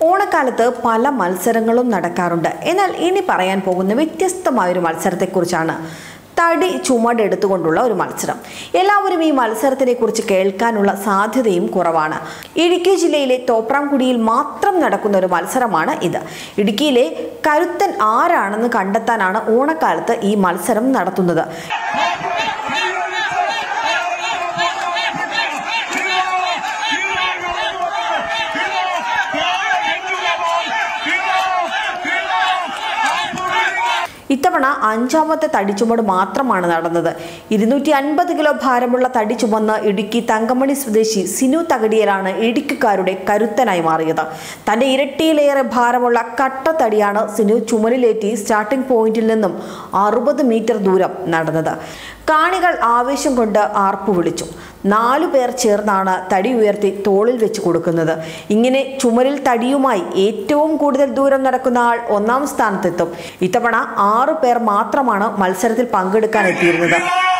ഓണക്കാലത്ത് പല മത്സരങ്ങളും നടക്കാറുണ്ട് എന്നാൽ ഇനി പറയാൻ പോകുന്ന വ്യത്യസ്തമായ ഒരു മത്സരത്തെക്കുറിച്ചാണ് തടി ചുമടെടുത്തുകൊണ്ടുള്ള ഒരു മത്സരം എല്ലാവരും ഈ മത്സരത്തിനെ കുറിച്ച് കേൾക്കാനുള്ള സാധ്യതയും കുറവാണ് ഇടുക്കി ജില്ലയിലെ തോപ്രാംകുടിയിൽ മാത്രം നടക്കുന്ന ഒരു മത്സരമാണ് ഇത് ഇടുക്കിയിലെ കരുത്തൻ ആരാണെന്ന് കണ്ടെത്താനാണ് ഓണക്കാലത്ത് ഈ മത്സരം നടത്തുന്നത് ഇത്തവണ അഞ്ചാമത്തെ തടിച്ചുമട് മാത്രമാണ് നടന്നത് ഇരുന്നൂറ്റി അൻപത് കിലോ ഭാരമുള്ള തടി ചുമന്ന് ഇടുക്കി തങ്കമണി സ്വദേശി സിനു തകടിയലാണ് ഇടുക്കിക്കാരുടെ കരുത്തനായി മാറിയത് തന്റെ ഇരട്ടിയിലേറെ ഭാരമുള്ള കട്ടത്തടിയാണ് സിനു ചുമലിലേറ്റി സ്റ്റാർട്ടിംഗ് പോയിന്റിൽ നിന്നും അറുപത് മീറ്റർ ദൂരം നടന്നത് കാണികൾ ആവേശം കൊണ്ട് ആർപ്പു വിളിച്ചു നാലു പേർ ചേർന്നാണ് തടി ഉയർത്തി തോളിൽ വെച്ച് കൊടുക്കുന്നത് ഇങ്ങനെ ചുമരിൽ തടിയുമായി ഏറ്റവും കൂടുതൽ ദൂരം നടക്കുന്ന ആൾ ഒന്നാം സ്ഥാനത്തെത്തും ഇത്തവണ ആറു പേർ മാത്രമാണ് മത്സരത്തിൽ പങ്കെടുക്കാൻ എത്തിയിരുന്നത്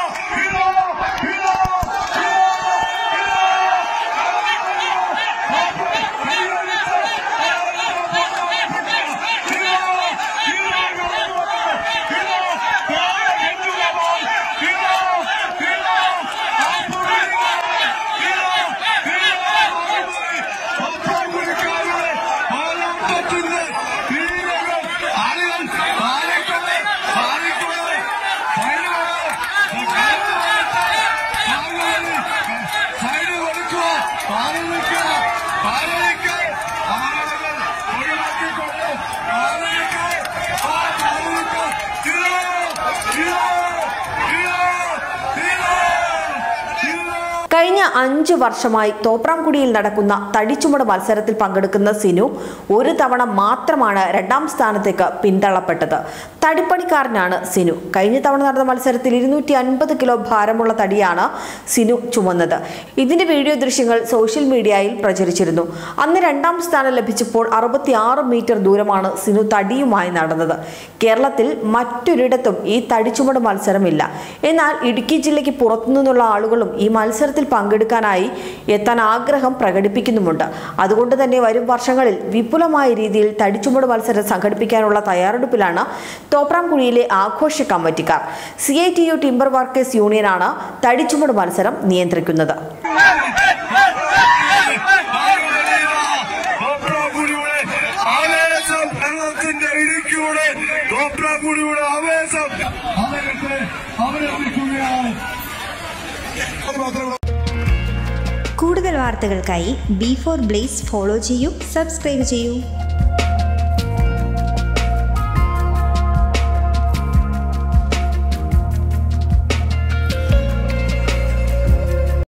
കഴിഞ്ഞ അഞ്ച് വർഷമായി തോപ്രാംകുടിയിൽ നടക്കുന്ന തടിച്ചുമട് മത്സരത്തിൽ പങ്കെടുക്കുന്ന സിനു ഒരു തവണ മാത്രമാണ് രണ്ടാം സ്ഥാനത്തേക്ക് പിന്തള്ളപ്പെട്ടത് തടിപ്പണിക്കാരനാണ് സിനു കഴിഞ്ഞ തവണ നടന്ന മത്സരത്തിൽ ഇരുന്നൂറ്റി അൻപത് കിലോ ഭാരമുള്ള തടിയാണ് സിനു ചുമന്നത് ഇതിന്റെ വീഡിയോ ദൃശ്യങ്ങൾ സോഷ്യൽ മീഡിയയിൽ പ്രചരിച്ചിരുന്നു അന്ന് രണ്ടാം സ്ഥാനം ലഭിച്ചപ്പോൾ അറുപത്തിയാറ് മീറ്റർ ദൂരമാണ് സിനു തടിയുമായി നടന്നത് കേരളത്തിൽ മറ്റൊരിടത്തും ഈ തടിച്ചുമട് മത്സരമില്ല എന്നാൽ ഇടുക്കി ജില്ലയ്ക്ക് പുറത്തുനിന്നുള്ള ആളുകളും ഈ മത്സരത്തിൽ പങ്കെടുക്കാനായി എത്താൻ ആഗ്രഹം പ്രകടിപ്പിക്കുന്നുമുണ്ട് അതുകൊണ്ട് തന്നെ വരും വർഷങ്ങളിൽ വിപുലമായ രീതിയിൽ തടിച്ചുമട് മത്സരം സംഘടിപ്പിക്കാനുള്ള തയ്യാറെടുപ്പിലാണ് തോപ്രാംകുഴിയിലെ ആഘോഷ കമ്മിറ്റിക്കാർ C I T U timber workers യൂണിയനാണ് തടിച്ചുമട് മത്സരം നിയന്ത്രിക്കുന്നത് തോപ്രാപുരിയുടെ ആവേശം കേരളത്തിന്റെ ഇടുക്കിയുടെ തോപ്രാപുരിയുടെ ആവേശം അവരത്തെ അവരെത്തിക്കുകയാണ് കൂടുതൽ വാർത്തകൾക്കായി ബി ഫോർ ബ്ലേസ് ഫോളോ ചെയ്യൂ സബ്സ്ക്രൈബ് ചെയ്യൂ